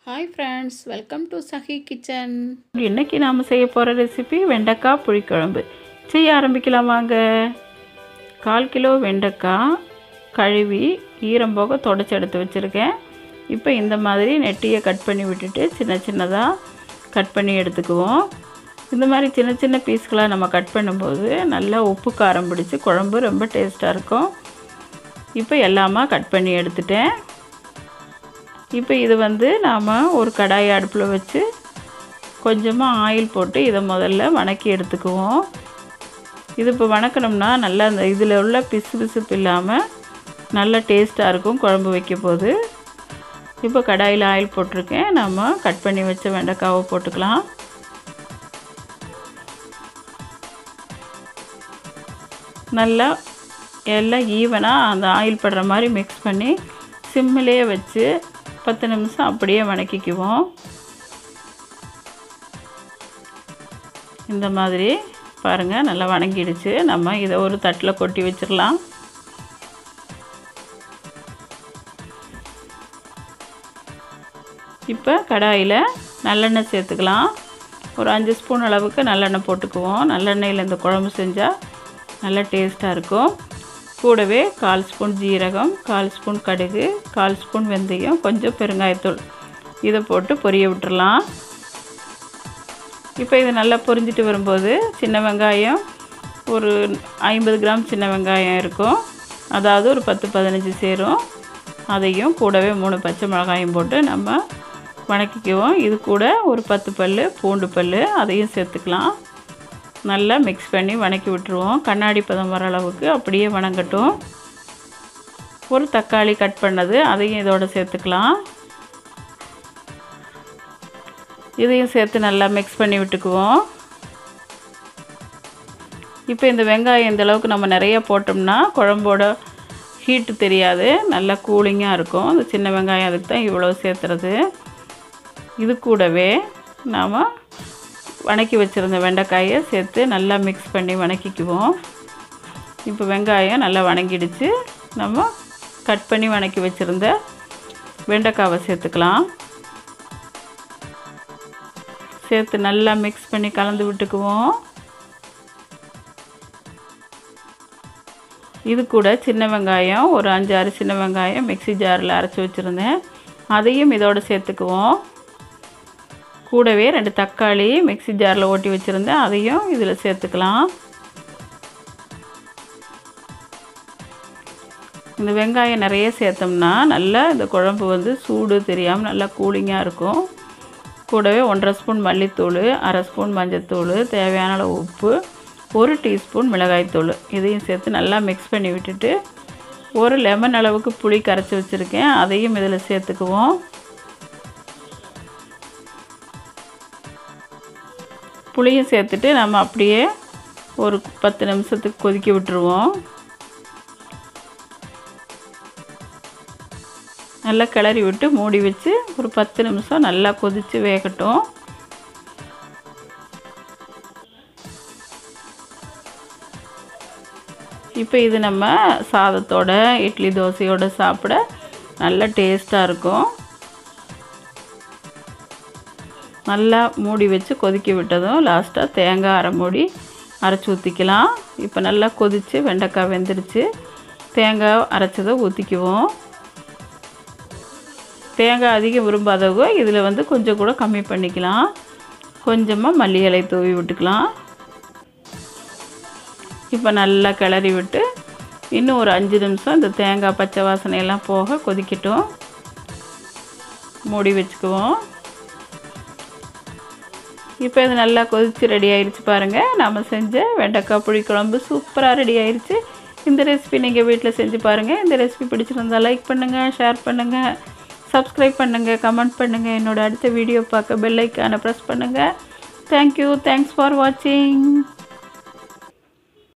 hi friends welcome to Sahi kitchen இன்னைக்கு நாம் செய்ய போகிற ரெசிபி வெண்டைக்காய் புளிக்குழம்பு செய்ய ஆரம்பிக்கலாம் வாங்க கால் கிலோ வெண்டைக்காய் கழுவி ஈரம் போக தொடச்சி எடுத்து வச்சுருக்கேன் இப்போ இந்த மாதிரி நெட்டியை கட் பண்ணி விட்டுட்டு சின்ன சின்னதாக கட் பண்ணி எடுத்துக்குவோம் இந்த மாதிரி சின்ன சின்ன பீஸ்களாக நம்ம கட் பண்ணும்போது நல்லா உப்பு காரம் பிடிச்சி குழம்பு ரொம்ப டேஸ்ட்டாக இருக்கும் இப்போ எல்லாமா கட் பண்ணி எடுத்துட்டேன் இப்போ இது வந்து நாம் ஒரு கடாய் அடுப்பில் வச்சு கொஞ்சமாக ஆயில் போட்டு இதை முதல்ல வணக்கி எடுத்துக்குவோம் இது இப்போ வணக்கணும்னா நல்லா அந்த இதில் உள்ள பிசு பிசுப்பு இல்லாமல் நல்ல டேஸ்ட்டாக இருக்கும் குழம்பு வைக்க போது இப்போ கடாயில் ஆயில் போட்டிருக்கேன் நம்ம கட் பண்ணி வச்ச வெண்டைக்காவை போட்டுக்கலாம் நல்லா எல்லாம் ஈவனாக அந்த ஆயில் படுற மாதிரி மிக்ஸ் பண்ணி சிம்மிலே வச்சு பத்து நிமிஷம் அப்படியே வணக்கிக்குவோம் இந்த மாதிரி பாருங்கள் நல்லா வணங்கிடுச்சு நம்ம இதை ஒரு தட்டில் கொட்டி வச்சிடலாம் இப்போ கடாயில் நல்லெண்ணெய் சேர்த்துக்கலாம் ஒரு அஞ்சு ஸ்பூன் அளவுக்கு நல்லெண்ணெய் போட்டுக்குவோம் நல்லெண்ணெயில் இந்த குழம்பு செஞ்சால் நல்லா டேஸ்ட்டாக இருக்கும் கூடவே கால் ஸ்பூன் ஜீரகம் கால் ஸ்பூன் கடுகு கால் ஸ்பூன் வெந்தயம் கொஞ்சம் பெருங்காயத்தூள் இதை போட்டு பொரிய விட்டுறலாம் இப்போ இது நல்லா பொரிஞ்சிட்டு வரும்போது சின்ன வெங்காயம் ஒரு ஐம்பது கிராம் சின்ன வெங்காயம் இருக்கும் அதாவது ஒரு பத்து பதினஞ்சு சேரும் அதையும் கூடவே மூணு பச்சை மிளகாயும் போட்டு நம்ம வணக்கிக்குவோம் இது கூட ஒரு பத்து பல் பூண்டு பல் அதையும் சேர்த்துக்கலாம் நல்லா மிக்ஸ் பண்ணி வணக்கி விட்டுருவோம் கண்ணாடி பதம் வர அளவுக்கு அப்படியே வணங்கட்டும் ஒரு தக்காளி கட் பண்ணது அதையும் இதோடு சேர்த்துக்கலாம் இதையும் சேர்த்து நல்லா மிக்ஸ் பண்ணி விட்டுக்குவோம் இப்போ இந்த வெங்காயம் இந்த அளவுக்கு நம்ம நிறைய போட்டோம்னா குழம்போட ஹீட்டு தெரியாது நல்லா கூலிங்காக இருக்கும் இந்த சின்ன வெங்காயம் அதுக்கு தான் இவ்வளோ சேர்த்துறது இது கூடவே நாம் வணக்கி வச்சுருந்த வெண்டைக்காயை சேர்த்து நல்லா மிக்ஸ் பண்ணி வணக்கிக்குவோம் இப்போ வெங்காயம் நல்லா வணங்கிடுச்சு நம்ம கட் பண்ணி வணக்கி வச்சுருந்த வெண்டைக்காவை சேர்த்துக்கலாம் சேர்த்து நல்லா மிக்ஸ் பண்ணி கலந்து விட்டுக்குவோம் இது கூட சின்ன வெங்காயம் ஒரு அஞ்சாறு சின்ன வெங்காயம் மிக்சி ஜாரில் அரைச்சி வச்சுருந்தேன் அதையும் இதோடு சேர்த்துக்குவோம் கூடவே ரெண்டு தக்காளி மிக்சி ஜாரில் ஓட்டி வச்சுருந்தேன் அதையும் இதில் சேர்த்துக்கலாம் இந்த வெங்காயம் நிறைய சேர்த்தோம்னா நல்லா இந்த குழம்பு வந்து சூடு தெரியாமல் நல்லா கூலிங்காக இருக்கும் கூடவே ஒன்றரை ஸ்பூன் மல்லித்தூள் அரை ஸ்பூன் மஞ்சத்தூள் தேவையான அளவு உப்பு ஒரு டீஸ்பூன் மிளகாய்த்தூள் இதையும் சேர்த்து நல்லா மிக்ஸ் பண்ணி விட்டுட்டு ஒரு லெமன் அளவுக்கு புளி கரைச்சி வச்சுருக்கேன் அதையும் இதில் சேர்த்துக்குவோம் புளியும் சேர்த்துட்டு நம்ம அப்படியே ஒரு பத்து நிமிஷத்துக்கு கொதிக்க விட்டுருவோம் நல்லா கிளறி விட்டு மூடி வச்சு ஒரு பத்து நிமிஷம் நல்லா கொதித்து வேகட்டும் இப்போ இது நம்ம சாதத்தோட இட்லி தோசையோடு சாப்பிட நல்ல டேஸ்ட்டாக இருக்கும் நல்லா மூடி வச்சு கொதிக்க விட்டதும் லாஸ்ட்டாக தேங்காய் அரை மூடி அரைச்சி ஊற்றிக்கலாம் இப்போ நல்லா கொதித்து வெண்டைக்காய் வெந்துடுச்சு தேங்காய் அரைச்சதை ஊற்றிக்குவோம் தேங்காய் அதிகம் விரும்பாதவங்க இதில் வந்து கொஞ்சம் கூட கம்மி பண்ணிக்கலாம் கொஞ்சமாக மல்லி இலை தூவி விட்டுக்கலாம் இப்போ நல்லா கிளறி விட்டு இன்னும் ஒரு அஞ்சு நிமிஷம் இந்த தேங்காய் பச்சை வாசனையெல்லாம் போக கொதிக்கட்டும் மூடி வச்சுக்குவோம் இப்போ இது நல்லா கொதித்து ரெடி ஆயிடுச்சு பாருங்கள் நம்ம செஞ்ச வெண்டைக்காய் புளிக்குழம்பு சூப்பராக ரெடி ஆயிடுச்சு இந்த ரெசிபி நீங்கள் வீட்டில் செஞ்சு பாருங்கள் இந்த ரெசிபி பிடிச்சிருந்தா லைக் பண்ணுங்கள் ஷேர் பண்ணுங்கள் சப்ஸ்கிரைப் பண்ணுங்கள் கமெண்ட் பண்ணுங்கள் என்னோடய அடுத்த வீடியோ பார்க்க பெல் ஐக்கானை ப்ரெஸ் பண்ணுங்கள் தேங்க்யூ தேங்க்ஸ் ஃபார் வாட்சிங்